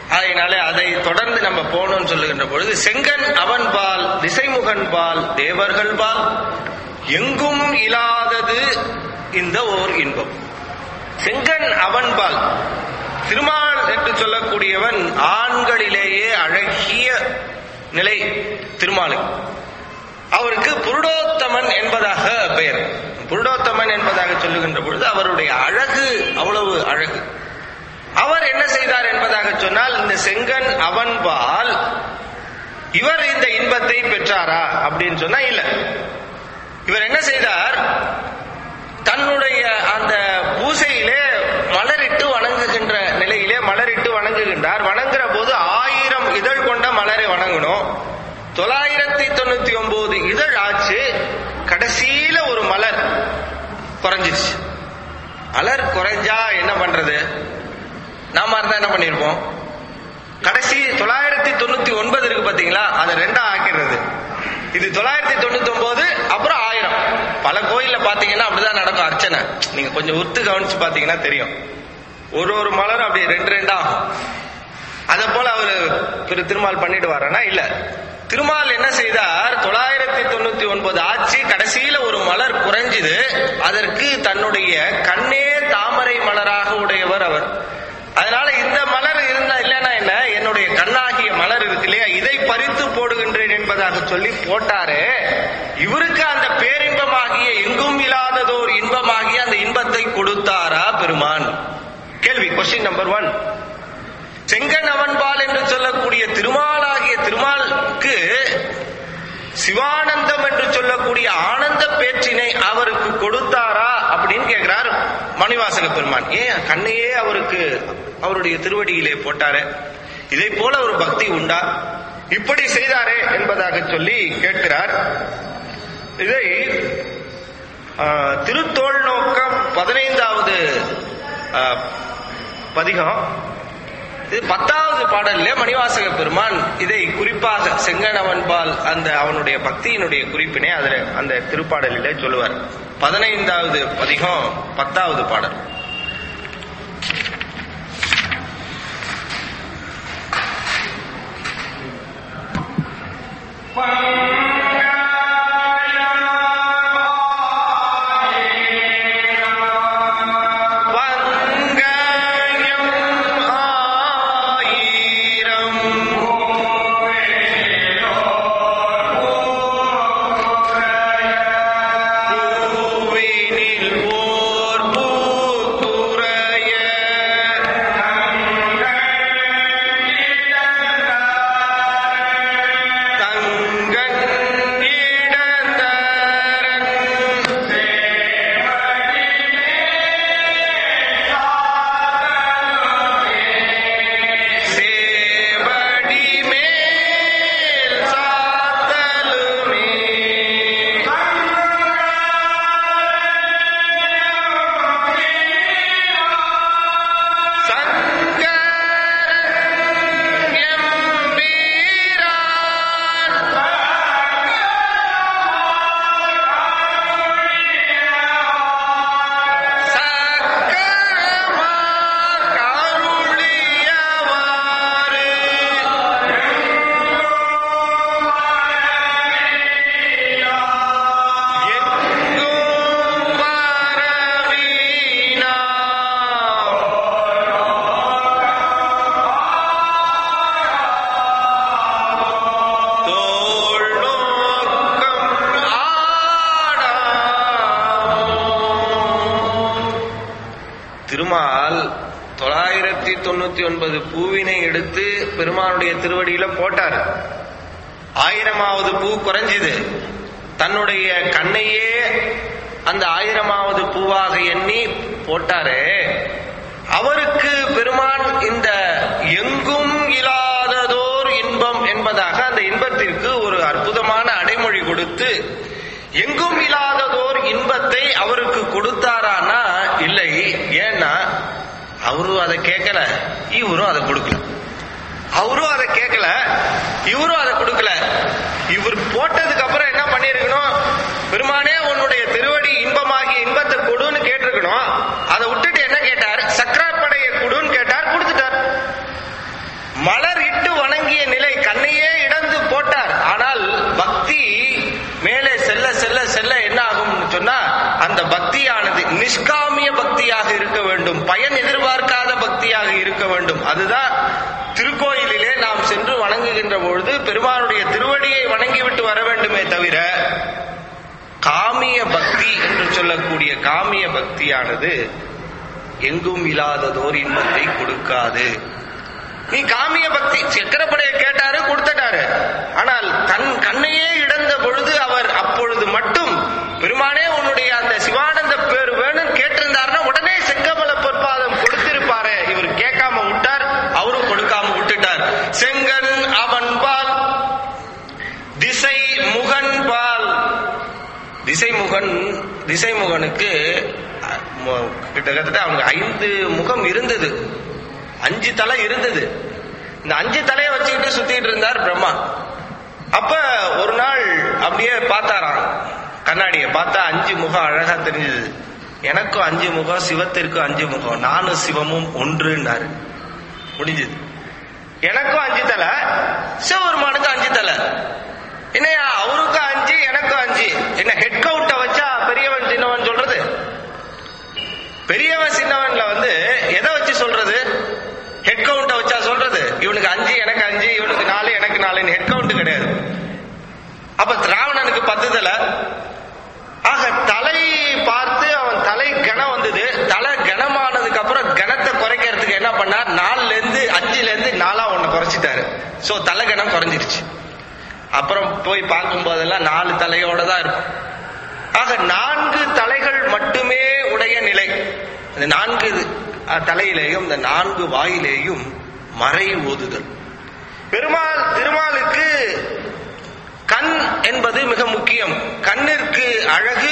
அதனால அதை தொடர்ந்து நம்ம போகணும்னு சொல்லுகின்ற பொழுது செங்கன் அவன் பால் திசைமுகன் பால் தேவர்கள் பால் எங்கும் இல்லாதது இந்த ஓர் இன்பம் செங்கன் அவன் பால் திருமால் என்று சொல்லக்கூடியவன் ஆண்களிலேயே அழகிய நிலை திருமாலுக்கு அவருக்கு புருடோத்தமன் என்பதாக பெயர் புருடோத்தமன் என்பதாக சொல்லுகின்ற பொழுது அவருடைய அழகு அவ்வளவு அழகு அவர் என்ன செய்தார் என்பதாக சொன்னால் இந்த செங்கன் அவன்பால் இவர் இந்த இன்பத்தை பெற்றாரா அப்படின்னு சொன்னா இல்ல இவர் என்ன செய்தார் தன்னுடைய அந்த பூசையிலே மலரிட்டு வணங்குகின்ற நிலையிலே மலரிட்டு வணங்குகின்றார் வணங்குற போது ஆயிரம் இதழ் கொண்ட மலரை வணங்கணும் தொள்ளாயிரத்தி தொண்ணூத்தி ஒன்பது இதழ் ஆச்சு கடைசியில ஒரு மலர் குறைஞ்சிருச்சு மலர் குறைஞ்சா என்ன பண்றது நாம இருந்தா என்ன பண்ணிருப்போம் கடைசி தொள்ளாயிரத்தி தொண்ணூத்தி ஒன்பது இருக்கு பாத்தீங்களா அதை ரெண்டா ஆக்கிடுறது இது தொள்ளாயிரத்தி தொண்ணூத்தி ஒன்பது அப்புறம் ஆயிரம் பல கோயில்ல பாத்தீங்கன்னா அப்படிதான் நடக்கும் அர்ச்சனை நீங்க கொஞ்சம் உத்து கவனிச்சு பாத்தீங்கன்னா தெரியும் ஒரு ஒரு மலரும் அப்படி ரெண்டு ரெண்டா ஆகும் அத போல அவரு திரு திருமால் பண்ணிட்டு வரானா இல்ல திருமால் என்ன செய்தார் தொள்ளாயிரத்தி தொண்ணூத்தி ஒன்பது ஆட்சி கடைசியில ஒரு மலர் குறைஞ்சுது அதற்கு தன்னுடைய கண்ணே தாமரை மலராக உடையவர் அவர் அதனால இந்த மலர் இருந்தா இல்லைன்னா என்ன என்னுடைய கண்ணாகிய மலர் இருக்கு இல்லையா இதை பறித்து போடுகின்றேன் என்பதாக சொல்லி போட்டாரு இவருக்கு அந்த பேரின்பமாகிய எங்கும் இல்லாததோர் இன்பமாகிய அந்த இன்பத்தை கொடுத்தாரா பெருமான் கேள்வி கொஸ்டின் நம்பர் ஒன் செங்கன் அவன்பால் என்று சொல்லக்கூடிய திருமாலாகிய திருமாலுக்கு சிவானந்தம் என்று சொல்லக்கூடிய ஆனந்த பேச்சினை அவருக்கு கொடுத்தாரா அப்படின்னு கேட்கிறார் மணிவாசக பெருமான் ஏன் கண்ணையே அவருக்கு அவருடைய திருவடியிலே போட்டாரு இதை போல ஒரு பக்தி உண்டா இப்படி செய்தாரே என்பதாக சொல்லி கேட்கிறார் இதை ஆஹ், திருத்தோள் நோக்கம் பதினைந்தாவது ஆஹ், பதிகம் இது பத்தாவது பாடல்ல மணிவாசக பெருமான் இதை குறிப்பாக செங்கனவன்பால் அந்த அவனுடைய பக்தியினுடைய குறிப்பினை அதுல அந்த திருப்பாடலிலே சொல்லுவார் பதினைந்தாவது பதிகம் பத்தாவது பாடல் வங்கயம் ஆயிரம் பூவினில் ஓர் பூத்துறைய தங்கன் இடந்தரன் சேவடி மேல் சாத்தலுமே சங்கரன் எம்பீரான் சக்கரமா கருளியவாறு எங்கும் பரவினா தோள் நோக்கம் ஆடாமோ. திருமால் தொள்ளாயிரத்தி தொண்ணூத்தி ஒன்பது பூவினை எடுத்து பெருமானுடைய திருவடியில போட்டார் ஆயிரமாவது பூ குறைஞ்சுது தன்னுடைய கண்ணையே அந்த ஆயிரமாவது பூவாக எண்ணி போட்டாரே அவருக்கு பெருமான் இந்த எங்கும் இல்லாததோர் இன்பம் என்பதாக அந்த இன்பத்திற்கு ஒரு அற்புதமான அடைமொழி கொடுத்து எங்கும் இல்லாததோர் இன்பத்தை அவருக்கு கொடுத்தாரானா இல்லை ஏன்னா அவரும் அதை கேட்கல இவரும் அதை கொடுக்கல அவரும் அதை கேட்கல இவரும் அதை கொடுக்கல இவர் போட்டதுக்கு அப்புறம் என்ன பண்ணிருக்கணும் பெருமானே உன்னுடைய திருவடி இன்பமாகிய இன்பத்தை கொடுன்னு கேட்டிருக்கணும் அதை விட்டுட்டு என்ன கேட்டார் சக்கரப்படையை கொடுன்னு கேட்டார் கொடுத்துட்டார் மலர் இட்டு வணங்கிய நிலை கண்ணையே இடந்து போட்டார் ஆனால் பக்தி மேலே செல்ல செல்ல செல்ல என்ன ஆகும்னு சொன்னா அந்த பக்தியானது நிஷ்காமிய பக்தியாக இருக்க வேண்டும் பயன் எதிர்பார்க்காத பக்தியாக இருக்க வேண்டும் அதுதான் திருக்கோயிலிலே நாம் சென்று வணங்குகின்ற பொழுது பெருமானுடைய திருவடியை வணங்கிவிட்டு வர வேண்டுமே தவிர காமிய பக்தி என்று சொல்லக்கூடிய காமிய பக்தியானது எங்கும் இல்லாததோர் இன்பத்தை கொடுக்காது நீ காமிய பக்தி சக்கரப்படையை கேட்டாரு கொடுத்துட்டாரு ஆனால் தன் கண்ணையே இழந்த பொழுது அவர் அப்பொழுது மட்டும் பெருமானே உன்னுடைய அந்த சிவானந்த பேர் வேணும் கேட்டிருந்தாருன்னா உடனே செங்கமல பொற்பாதம் கொடுத்திருப்பாரு இவர் கேட்காம விட்டார் அவரும் கொடுக்காம விட்டுட்டார் செங்கன் அவன் பால் திசை முகன் பால் திசைமுகன் திசைமுகனுக்கு அஹ், மு- கிட்டத்தட்ட அவனுக்கு ஐந்து முகம் இருந்தது அஞ்சு தலை இருந்தது இந்த அஞ்சு தலையை வச்சுக்கிட்டு சுத்திட்டு இருந்தார் பிரம்மா அப்ப ஒரு நாள் அப்படியே பார்த்தாராம் கண்ணாடியை பார்த்தா அஞ்சு முகம் அழகா தெரிஞ்சது எனக்கும் அஞ்சு முகம் சிவத்திற்கும் அஞ்சு முகம் நானும் சிவமும் ஒன்றுன்னாரு முடிஞ்சது எனக்கும் அஞ்சு தலை சிவபெருமானுக்கும் அஞ்சு தலை என்னையா அவருக்கும் அஞ்சு எனக்கும் அஞ்சு என்ன ஹெட் கவுண்ட வச்சா பெரியவன் சின்னவன் சொல்றது பெரியவன் சின்னவன்ல வந்து எதை வச்சு சொல்றது ஹெட் கவுண்ட வச்சா சொல்றது இவனுக்கு அஞ்சு எனக்கு அஞ்சு இவனுக்கு நாலு எனக்கு நாலுன்னு ஹெட் கவுண்ட் கிடையாது அப்ப திராவணனுக்கு பத்து தலை ஆக தலை பார்த்து அவன் தலை கணம் வந்தது தலை கனமானதுக்கு அப்புறம் கணத்தை குறைக்கிறதுக்கு என்ன பண்ணார் நாலுல இருந்து அஞ்சுல இருந்து நாலா ஒண்ணு குறைச்சிட்டாரு சோ தலை கணம் குறைஞ்சிருச்சு அப்புறம் போய் பார்க்கும் போதெல்லாம் நாலு தலையோட தான் இருக்கும் ஆக நான்கு தலைகள் மட்டுமே உடைய நிலை அந்த நான்கு இது, அஹ், தலையிலேயும் இந்த நான்கு வாயிலேயும் மறை ஓதுதல் பெருமாள் திருமாலுக்கு கண் என்பது மிக முக்கியம் கண்ணிற்கு அழகு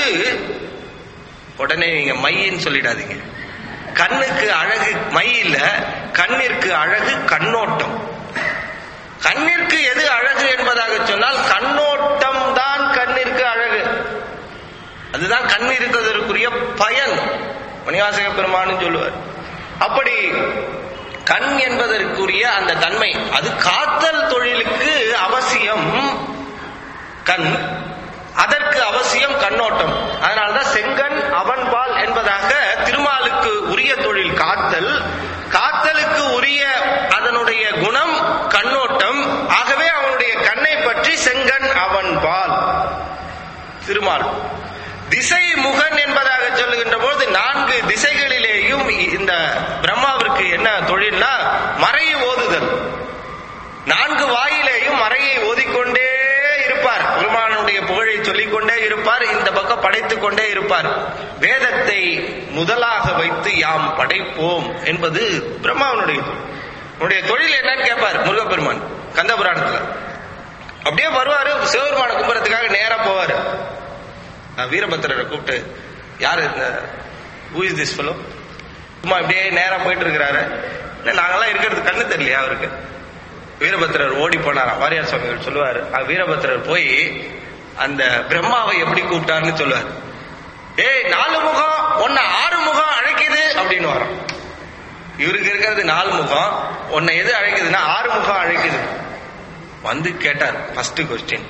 உடனே நீங்க மையின்னு சொல்லிடாதீங்க கண்ணுக்கு அழகு மை இல்ல கண்ணிற்கு அழகு கண்ணோட்டம் கண்ணிற்கு எது அழகு என்பதாக சொன்னால் கண்ணோட்டம் தான் கண்ணிற்கு அழகு அதுதான் கண் இருக்கிறதற்குரிய பயன் மணிவாசக பெருமான்னு சொல்லுவார் அப்படி கண் என்பதற்குரிய அந்த தன்மை அது காத்தல் தொழிலுக்கு அவசியம் கண் அதற்கு அவசியம் கண்ணோட்டம் அதனால்தான் செங்கன் அவன்பால் என்பதாக திருமாலுக்கு உரிய தொழில் காத்தல் காத்தலுக்கு உரிய அதனுடைய குணம் கண்ணோட்டம் ஆகவே அவனுடைய கண்ணை பற்றி செங்கன் அவன்பால் திருமால் திசை முகன் என்பதாக சொல்லுகின்ற போது நான்கு திசைகளிலேயும் இந்த பிரம்மாவிற்கு என்ன தொழில்னா மறையை ஓதுதல் நான்கு வாயிலேயும் மறையை ஓதிக்கொண்டே இருப்பார் பெருமானுடைய புகழை சொல்லிக்கொண்டே இருப்பார் இந்த பக்கம் படைத்துக் கொண்டே இருப்பார் வேதத்தை முதலாக வைத்து யாம் படைப்போம் என்பது பிரம்மாவனுடைய தொழில் உன்னுடைய தொழில் என்னன்னு கேட்பார் முருகப்பெருமான் கந்த புராணத்துல அப்படியே வருவாரு சிவபெருமான கும்புறதுக்காக நேரா போவாரு நான் வீரபத்திரரை கூப்பிட்டு யாரு இந்த ஹூ இஸ் திஸ் ஃபெலோ சும்மா இப்படியே நேரா போயிட்டு இருக்கிறாரு இல்ல நாங்கெல்லாம் இருக்கிறது கண்ணு தெரியலையா அவருக்கு வீரபத்திரர் ஓடி போனாராம் வாரியார் சுவாமிகள் சொல்லுவாரு அஹ் வீரபத்திரர் போய் அந்த பிரம்மாவை எப்படி கூப்பிட்டாருன்னு சொல்லுவார் ஏய் நாலு முகம் ஒன்னு ஆறு முகம் அழைக்குது அப்படின்னு வரோம் இவருக்கு இருக்கிறது நாலு முகம் உன்னை எது அழைக்குதுன்னா ஆறு முகம் அழைக்குது வந்து கேட்டார் ஃபர்ஸ்ட் கொஸ்டின்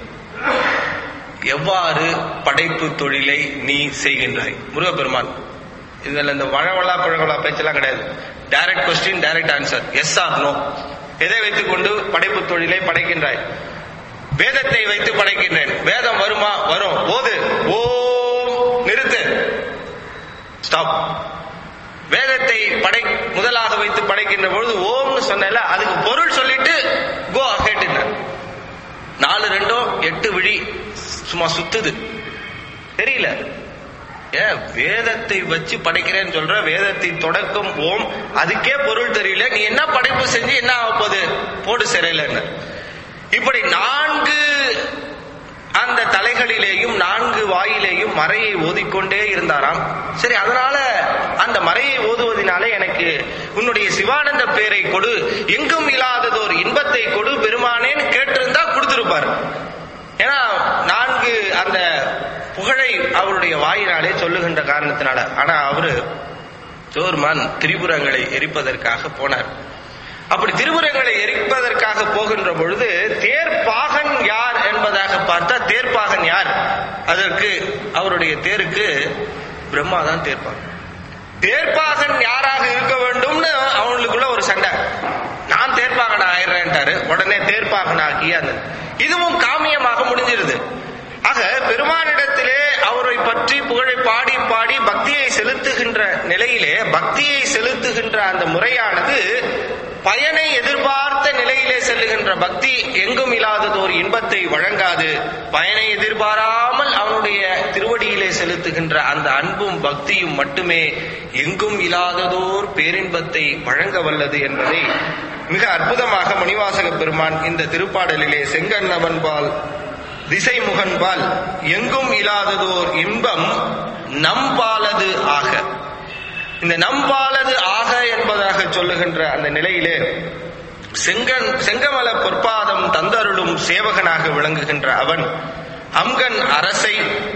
எவ்வாறு படைப்பு தொழிலை நீ செய்கின்றாய் முருகப்பெருமான் இதுல இந்த வழவழா பழவழா பேச்செல்லாம் கிடையாது direct question direct answer yes or no எதை வைத்துக் கொண்டு படைப்பு தொழிலை படைக்கின்றாய் வேதத்தை வைத்து படைக்கின்றேன் வேதம் வருமா வரும் ஓது ஓம் நிறுத்து ஸ்டாப் வேதத்தை படை முதலாக வைத்து படைக்கின்ற பொழுது ஓம்னு சொன்னல அதுக்கு பொருள் சொல்லிட்டு கோ அஹெட் நாலு ரெண்டோ எட்டு விழி சும்மா சுத்துது தெரியல ஏன் வேதத்தை வச்சு படைக்கிறேன்னு சொல்ற வேதத்தின் தொடக்கம் ஓம் அதுக்கே பொருள் தெரியல நீ என்ன படைப்பு செஞ்சு என்ன ஆக போகுது போடு சிறையில இப்படி நான்கு அந்த தலைகளிலேயும் நான்கு வாயிலேயும் மறையை ஓதிக்கொண்டே இருந்தாராம் சரி அதனால அந்த மறையை ஓதுவதனால எனக்கு உன்னுடைய சிவானந்த பேரை கொடு எங்கும் இல்லாததோர் இன்பத்தை கொடு பெருமானேன்னு கேட்டிருந்தா கொடுத்திருப்பார் ஏன்னா நான்கு அந்த புகழை அவருடைய வாயினாலே சொல்லுகின்ற காரணத்தினால ஆனா அவரு சோர்மான் திரிபுரங்களை எரிப்பதற்காக போனார் அப்படி திருவுரங்களை எரிப்பதற்காக போகின்ற பொழுது தேர்ப்பாகன் யார் என்பதாக பார்த்தா தேர்ப்பாகன் யார் அதற்கு அவருடைய தேருக்கு பிரம்மா தான் தேர்ப்பாகன் தேர்ப்பாகன் யாராக இருக்க வேண்டும்னு அவங்களுக்குள்ள ஒரு சண்டை நான் தேர்ப்பாகன் ஆயிடுறேன்ட்டாரு உடனே தேர்ப்பாகன் ஆக்கி அந்த இதுவும் காமியமாக முடிஞ்சிருது ஆக பெருமானிடத்திலே அவரை பற்றி புகழை பாடி பாடி பக்தியை செலுத்துகின்ற நிலையிலே பக்தியை செலுத்துகின்ற அந்த முறையானது பயனை எதிர்பார்த்த நிலையிலே செல்லுகின்ற பக்தி எங்கும் இல்லாததோர் இன்பத்தை வழங்காது பயனை எதிர்பாராமல் அவனுடைய திருவடியிலே செலுத்துகின்ற அந்த அன்பும் பக்தியும் மட்டுமே எங்கும் இல்லாததோர் பேரின்பத்தை வழங்க வல்லது என்பதை மிக அற்புதமாக மணிவாசக பெருமான் இந்த திருப்பாடலிலே செங்கண்ணவன்பால் திசைமுகன்பால் எங்கும் இல்லாததோர் இன்பம் நம்பாலது ஆக இந்த நம்பாலது ஆக என்பதாக சொல்லுகின்ற அந்த நிலையிலே செங்கன் செங்கமல பொற்பாதம் தந்தருளும் சேவகனாக விளங்குகின்ற அவன் அம்கன் அரசை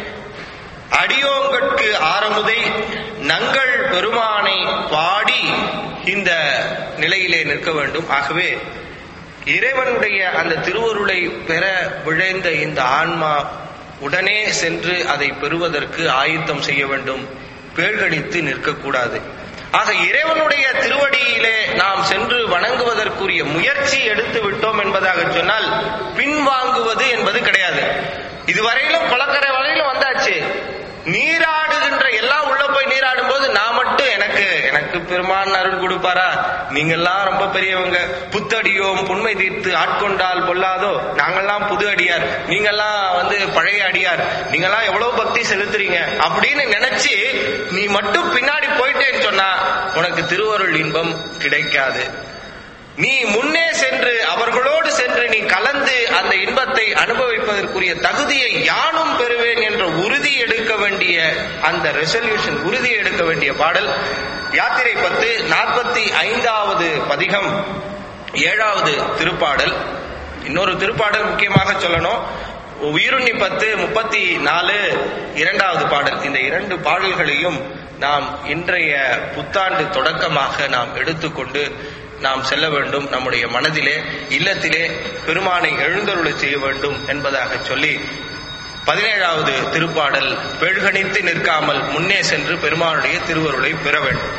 அடியோங்கட்கு ஆரமுதை நங்கள் பெருமானை பாடி இந்த நிலையிலே நிற்க வேண்டும் ஆகவே இறைவனுடைய அந்த திருவருளை பெற விழைந்த இந்த ஆன்மா உடனே சென்று அதை பெறுவதற்கு ஆயத்தம் செய்ய வேண்டும் பேழ்கணித்து நிற்கக்கூடாது ஆக இறைவனுடைய திருவடியிலே நாம் சென்று வணங்குவதற்குரிய முயற்சி எடுத்து விட்டோம் என்பதாக சொன்னால் பின்வாங்குவது என்பது கிடையாது இதுவரையிலும் குளக்கரை வரையிலும் வந்தாச்சு நீராடுகின்ற எல்லாம் உள்ள போய் நீராடும் போது நான் மட்டும் எனக்கு எனக்கு பெருமான் அருள் கொடுப்பாரா நீங்கெல்லாம் ரொம்ப பெரியவங்க புத்தடியோம் புண்மை தீர்த்து ஆட்கொண்டால் பொல்லாதோ நாங்கெல்லாம் புது அடியார் நீங்கெல்லாம் வந்து பழைய அடியார் நீங்கெல்லாம் எவ்வளவு பக்தி செலுத்துறீங்க அப்படின்னு நினைச்சு நீ மட்டும் பின்னாடி போயிட்டேன்னு சொன்னா உனக்கு திருவருள் இன்பம் கிடைக்காது நீ முன்னே சென்று அவர்களோடு சென்று நீ கலந்து அந்த இன்பத்தை அனுபவிப்பதற்குரிய தகுதியை யானும் பெறுவேன் என்ற உறுதி எடுக்க வேண்டிய அந்த ரெசல்யூஷன் உறுதி எடுக்க வேண்டிய பாடல் யாத்திரை பத்து நாற்பத்தி ஐந்தாவது பதிகம் ஏழாவது திருப்பாடல் இன்னொரு திருப்பாடல் முக்கியமாக சொல்லணும் உயிருண்ணி பத்து முப்பத்தி நாலு இரண்டாவது பாடல் இந்த இரண்டு பாடல்களையும் நாம் இன்றைய புத்தாண்டு தொடக்கமாக நாம் எடுத்துக்கொண்டு நாம் செல்ல வேண்டும் நம்முடைய மனதிலே இல்லத்திலே பெருமானை எழுந்தருளை செய்ய வேண்டும் என்பதாக சொல்லி பதினேழாவது திருப்பாடல் பெழ்கணித்து நிற்காமல் முன்னே சென்று பெருமானுடைய திருவருளை பெற வேண்டும்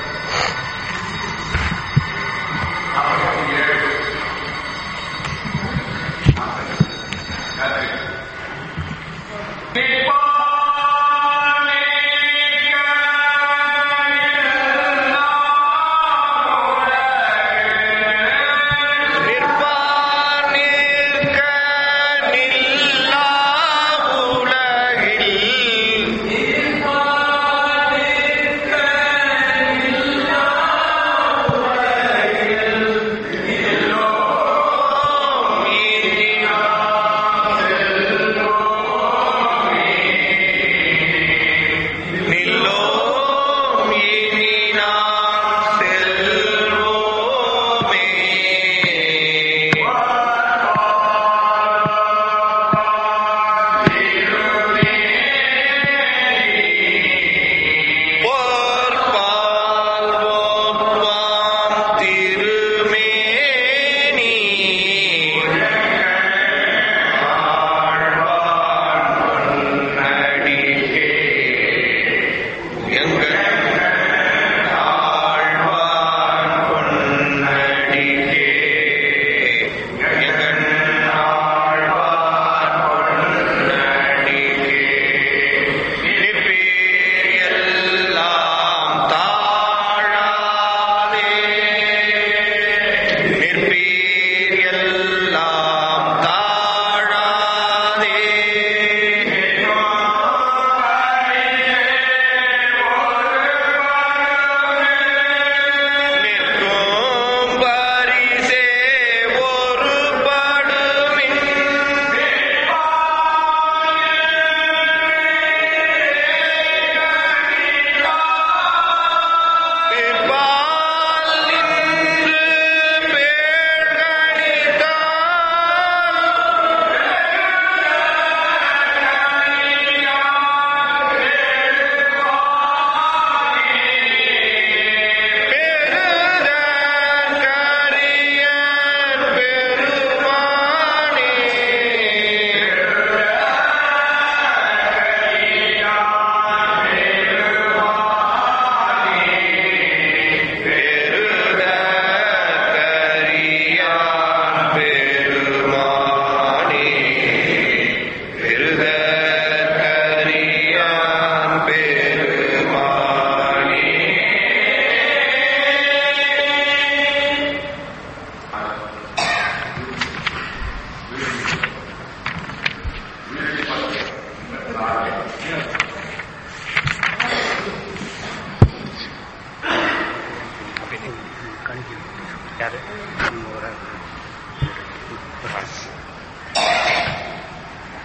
நிற்பார் நிற்க நில்லா உலகில்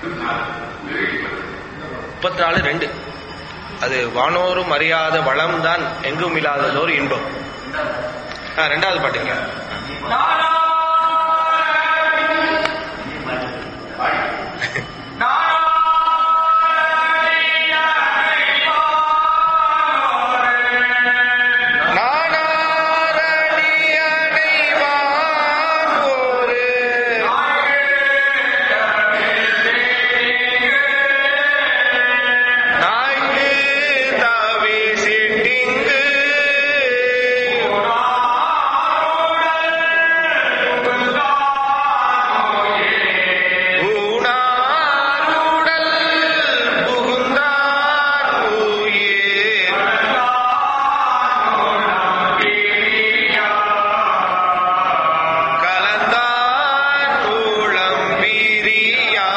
முப்பத்தி நாலு ரெண்டு அது வானோரும் அறியாத வளம் தான் எங்கும் இல்லாததோர் இன்பம் ஆ, ரெண்டாவது பாட்டுங்க நாய்க்கு தாவி சிட்டிங்கு ஊனாருடல் புகுந்தார் உயிர் கலந்தான் ஊழம் பிரியா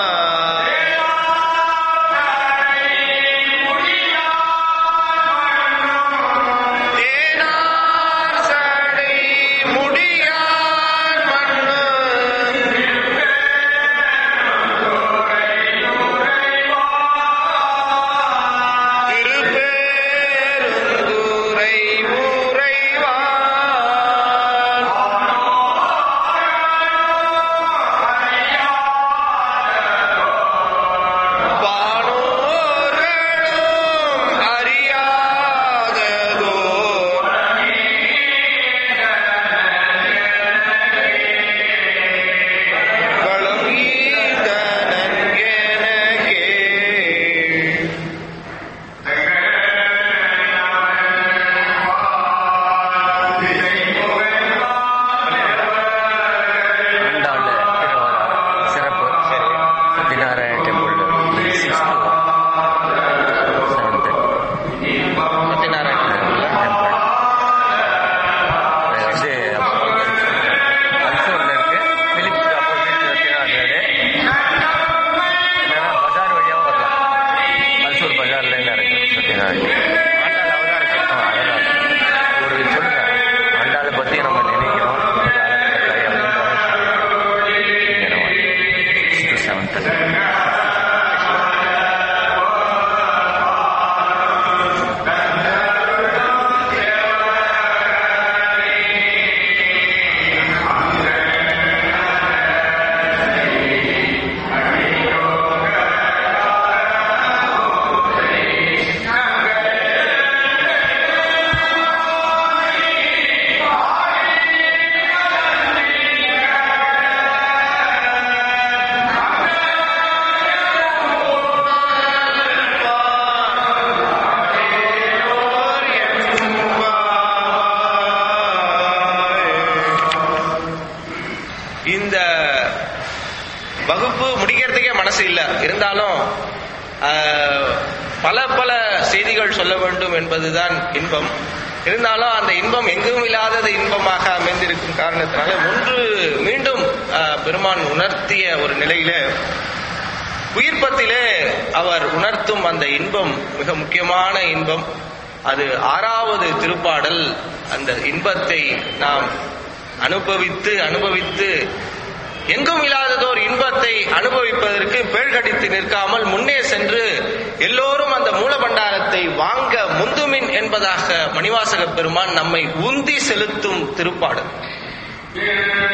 தேனார் சடை முடியான் மண்ணு திருப்பேருந்துரை உறைவான் வானோர்களும் அறியாததோ வளம் ஈந்தனன் எனக்கே ஆண்டாள் திருவாரூர் சிறப்பு சரி Satyanarayana temple sixth seventh Satyanarayana temple இது மைசூரில் இருக்கு பிலிப்ஸ் ஆப்போசிட் சத்யநாராயண இல்லைன்னா பஜார் வழியாகவும் வரலாம் மைசூர் பஜார்லேருந்து இருக்கு சத்யநாராயண ஆண்டாள் அவதாரம் ஆ, அதெல்லாம் இருக்கு. ஒரு சொல்லுங்க ஆண்டாளை பற்றி நம்ம நினைக்கிறோம் செவன்த்து இந்த வகுப்பு முடிக்கிறதுக்கே மனசு இல்ல இருந்தாலும் ஆஹ், பல பல செய்திகள் சொல்ல வேண்டும் என்பதுதான் இன்பம் இருந்தாலும் அந்த இன்பம் எங்கும் இல்லாதது இன்பமாக அமைந்திருக்கும் காரணத்தினால ஒன்று மீண்டும் ஆஹ், பெருமான் உணர்த்திய ஒரு நிலையில உயிர்ப்பத்திலே அவர் உணர்த்தும் அந்த இன்பம் மிக முக்கியமான இன்பம் அது ஆறாவது திருப்பாடல் அந்த இன்பத்தை நாம் அனுபவித்து அனுபவித்து எங்கும் இல்லாததோர் இன்பத்தை அனுபவிப்பதற்கு பேழ்கடித்து நிற்காமல் முன்னே சென்று எல்லோரும் அந்த மூலபண்டாரத்தை வாங்க முந்துமின் என்பதாக மணிவாசக பெருமான் நம்மை உந்தி செலுத்தும் திருப்பாடல்